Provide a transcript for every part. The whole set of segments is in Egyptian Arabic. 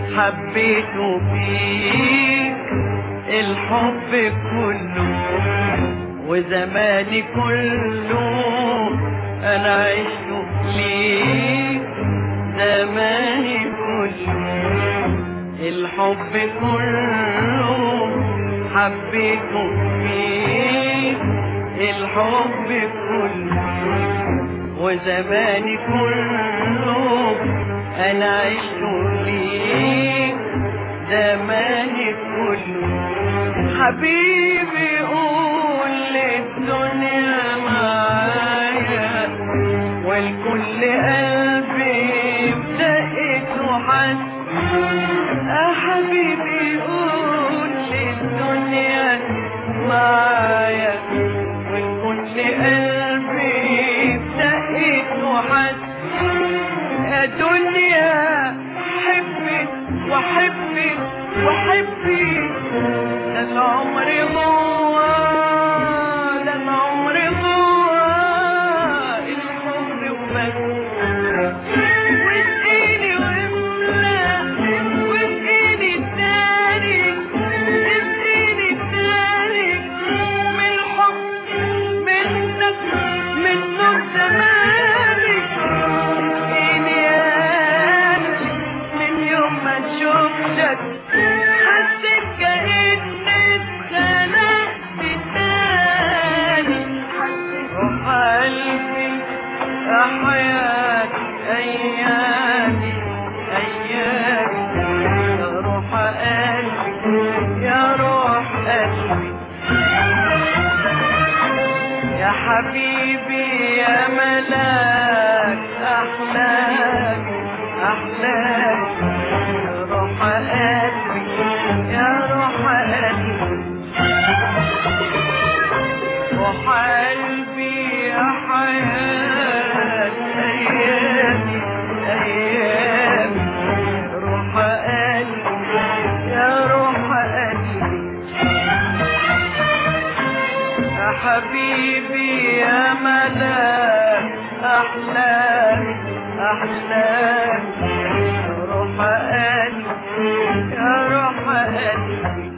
حبيته فيك الحب كله وزماني كله انا عشت ليك زماني كله الحب كله حبيته فيك الحب كله وزماني كله انا عشت ليك زماني كله حبيبي قول للدنيا معايا والكل قلبي بدقت وحس يا حبيبي قول للدنيا معايا والكل قلبي بدقت وحس يا دنيا حبي وحبي وحبي ده العمر جوا ده العمر جوا الحب وبس واسقيني واملا واسقيني التاني اسقيني التاني من الحب منك من نور زمانك اسقيني يا قلبي من يوم ما شفتك حسيت كأني اتخلقت تاني حسيت قلبي يا حياتي أيامي أيامي يا روح قلبي يا روح قلبي يا حبيبي يا ملاك أحلاك أحلاك يا روح قلبي يا روح قلبي روح قلبي يا حياة أيامي أيامي روح قلبي يا روح قلبي يا حبيبي يا ملاك أحلامي أحلامي يا روح قلبي يا روح قلبي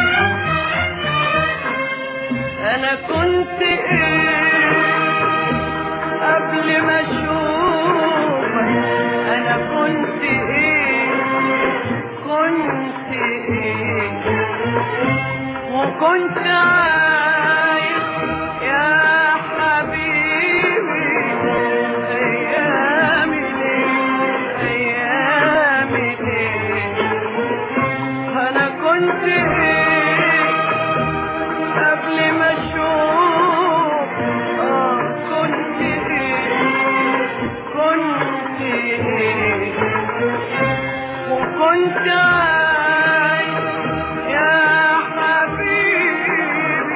أنا كنت إيه قبل ما أشوفك أنا كنت إيه كنت إيه وكنت عايز يا حبيبي أيامي ليه أيامي ليه أنا كنت إيه قبل ما أشوف آه كنت إيه كنت إيه وكنت عايز يا حبيبي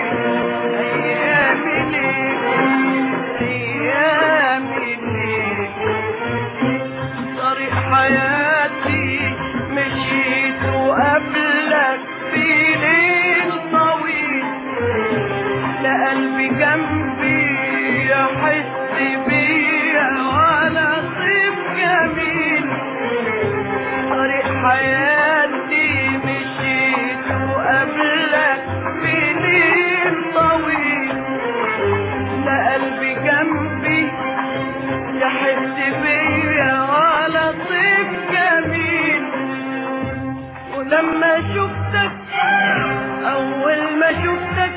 أيامي ليك أيامي ليك طريق حياتي مشيت وقبلك في ليل طويل لا قلبي جنبي يحس بيا ولا صيف جميل طريق حياتي مشيت وقبلك في ليل طويل لا قلبي جنبي يحس بيا ولا صيف جميل ولما شفتك أول ما شفتك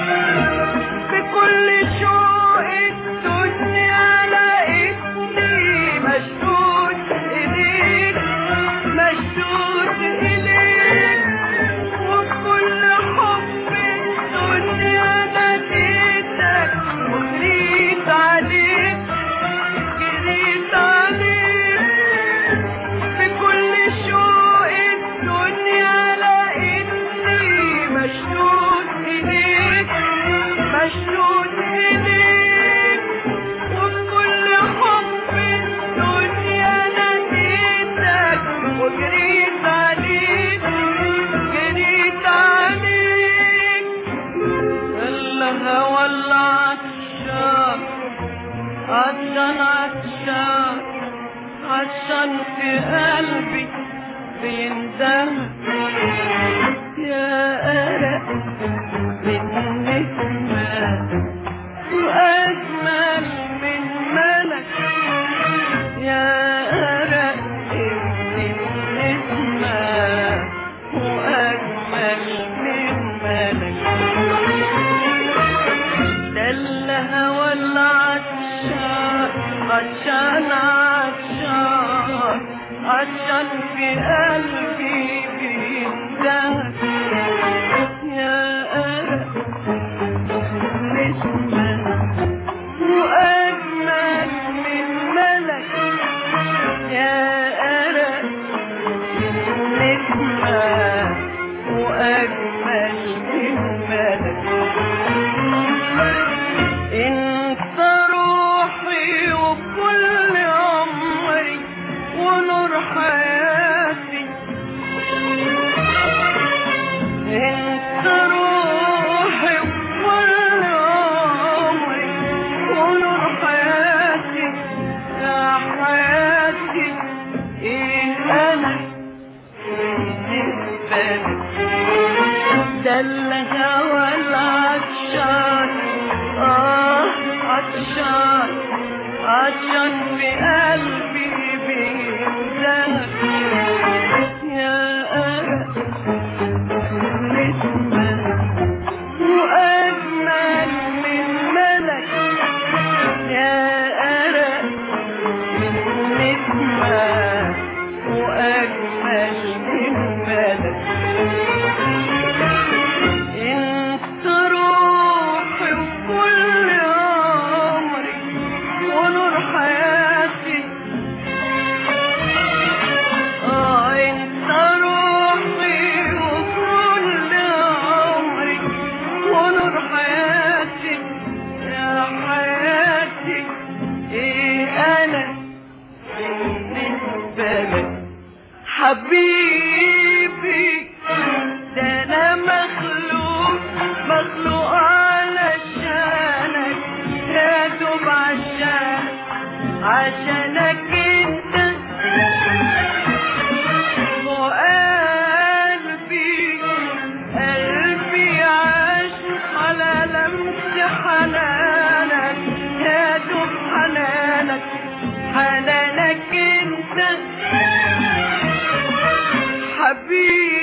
بكل شوق الدنيا لقيتني مشدود إليك مشدود إليك وبكل حب الدنيا ناديتك وجريت عليك جريت عليك بكل شوق الدنيا لقيتني مشدود إليك مشدود إليك وبكل حب الدنيا ناديتك وجريت عليك جريت عليك الهوى العطشان عطشان عطشان عطشان في قلبي بيندهلي عشان في قلبي بيندهك يا أرق نسمة وأجمل من ملك يا أرق نسمة وأجمل من ملك انت روحي وكل عمري ونور حياتي انت روحي وكل عمري ونور حياتي يا حياتي ايه انا بالنسبة لك ده الهوى العطشان اه عطشان عطشان في قلبي بيندهك يا أرق نسمة وأجمل من ملك يا أرق نسمة وأجمل من ملك انت روحي وكل عمري ونور حياتي اه انت روحي وكل عمري ونور حياتي يا حياتي ايه انا بالنسبة لك حبيبي ده انا مخلوق مخلوق علشانك يا دوب عشان عشانك انت وقلبي قلبي عاش على لمس حنانك يا دوب حنانك حنانك انت حبيبي